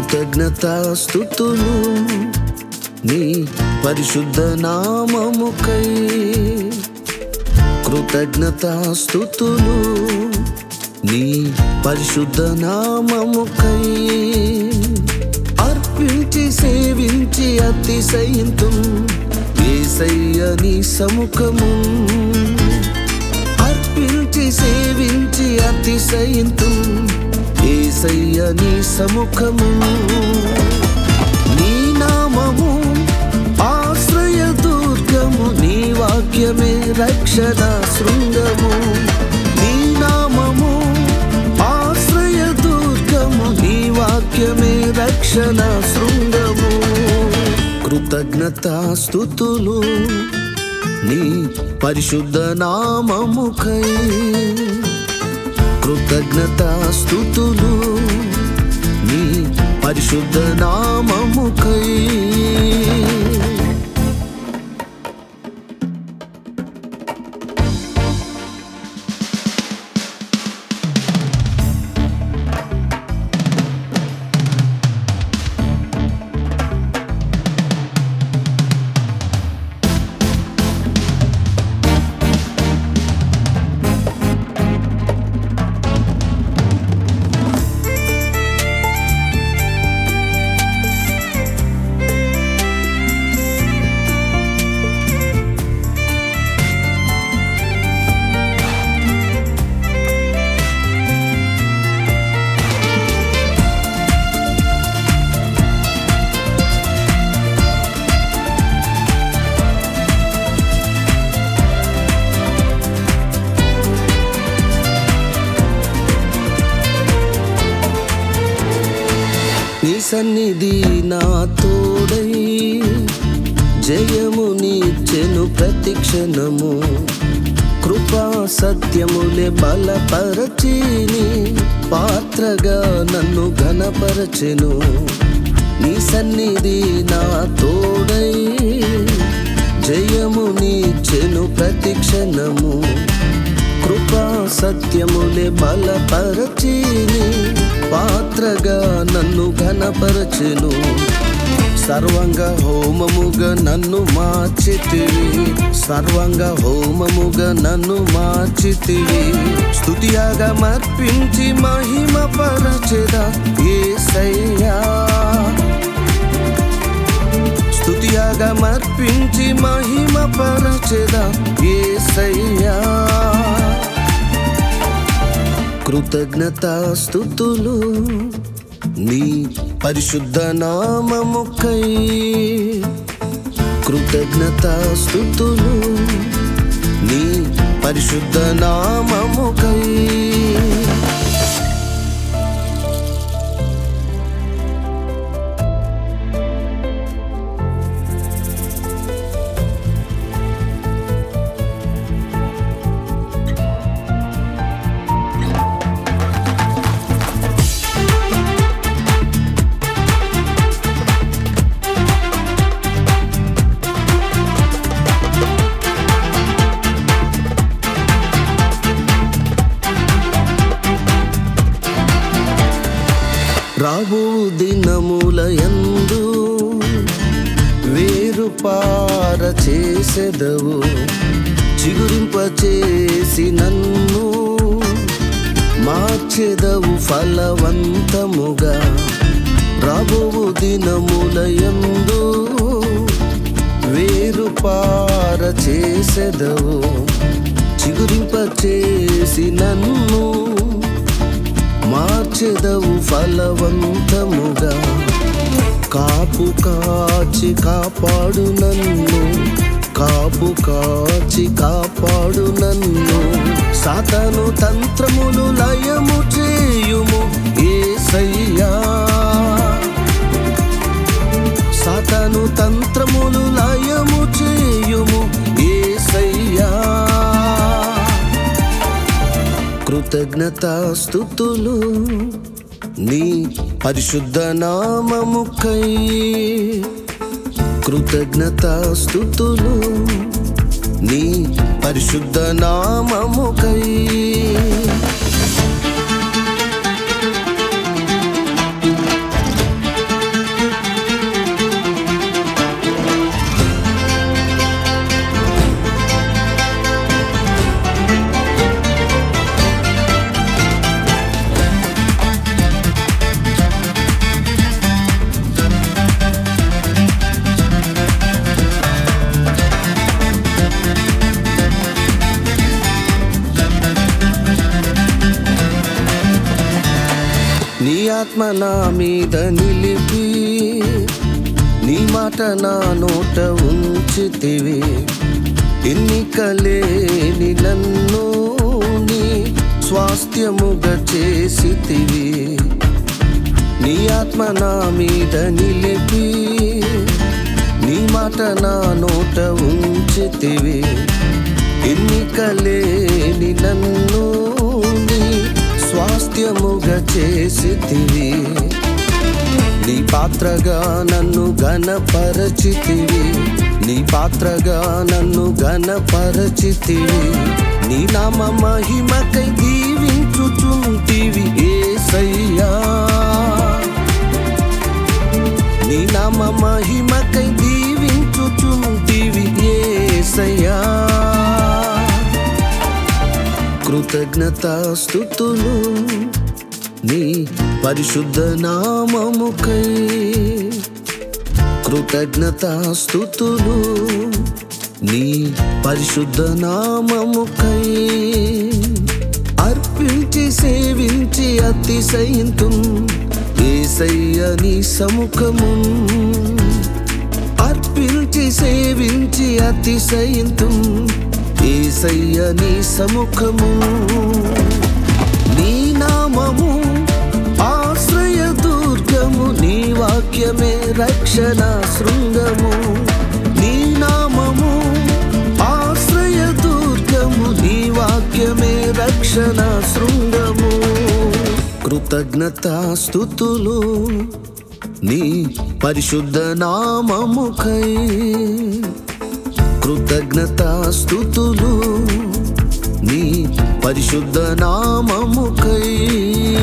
కృతజ్ఞతాస్థుతులు నీ పరిశుద్ధ నామముకై కృతజ్ఞతాస్థుతులు నీ పరిశుద్ధ నామముకై అర్పించి సేవించి అతిశయింతు ఏసయ్య నీ సముఖము అర్పించి సేవించి అతిశయింతు ఏసయ్య నీ సముఖము నీ నామము ఆశ్రయ దుర్గము నీ వాక్యమే రక్షణ శృంగము నీ నామము ఆశ్రయ దుర్గము నీ వాక్యమే రక్షణ శృంగము కృతజ్ఞతాస్థుతులు నీ పరిశుద్ధ నామముకై కృతజ్ఞతాస్థుతులు నీ పరిశుద్ధ నామముకై నీ సన్నిధి నా తోడై జయము నీచెను ప్రతిక్షణము కృపా సత్యములే బలపరచిని పాత్రగా నన్ను ఘనపరచెను నీ సన్నిధి నా తోడై జయము నీచెను ప్రతిక్షణము కృపా సత్యములే బలపరచిని పాత్రగా నన్ను ఘనపరచెను సర్వంగ హోమముగా నన్ను మార్చితివి సర్వంగ హోమముగా నన్ను మార్చితివి స్తుతియాగా మర్పించి మహిమ పరచెదా ఏసయ్యా స్తుతియాగా మర్పించి మహిమ పరచెదా ఏసయ్యా కృతజ్ఞతాస్థుతులు నీ పరిశుద్ధ నామముకై కృతజ్ఞతాస్థుతులు నీ పరిశుద్ధ నామముకై రాబో దినముల యందు వేరుపార చేసెదవు చిగురింప చేసి నన్ను మార్చెదవు ఫలవంతముగా రాబో దినముల యందు వేరుపార చేసెదవు చిగురింప చేసి నన్ను మార్చెదవు ఫలవంతముగా కాపు కాచి కాపాడు నన్ను కాపు కాచి కాపాడు నన్ను సాతను తంత్రములు లయము చేయుము ఏసయ్యా సాతను తంత్రములు లయము చేయుము ఏసయ్యా కృతజ్ఞతాస్థుతులు నీ పరిశుద్ధ నామముకై కృతజ్ఞతాస్థుతులు నీ పరిశుద్ధ నామముకై నీ ఆత్మ నా మీద నిలిపి నీ మాట నా నోట ఉంచితివి ఎన్నికలేని నన్ను నీ స్వాస్థ్యముగా చేసితివి నీ ఆత్మ నా మీద నిలిపి నీ మాట నా నోట ఉంచితివి ఎన్నికలేని నన్ను నీ స్వాస్థ్యముగా చేసితివి నీ పాత్రగా నన్ను ఘనపరచితివి నీ పాత్రగా నన్ను ఘనపరచితివి నీ నామ మహిమకై దీవించుచుంటివి ఏసయ్యా నీ నామ మహిమకై దీవించుచుంటివి ఏసయ్యా కృతజ్ఞతాస్థుతులు నీ పరిశుద్ధ నామముకై కృతజ్ఞతాస్థుతులు నీ పరిశుద్ధ నామముకై అర్పించి సేవించి అతిశయింతు ఏసయ్య నీ సముఖము అర్పించి సేవించి అతిశయింతు ఏసయ్య నీ సముఖము నీ నామము ఆశ్రయ దుర్గము నీ వాక్యమే రక్షణ శృంగము నీ నామము ఆశ్రయ దుర్గము నీ వాక్యమే రక్షణ శృంగము కృతజ్ఞతాస్థుతులు నీ పరిశుద్ధ నామముఖై కృతజ్ఞతాస్థుతులు నీ పరిశుద్ధ నామముకై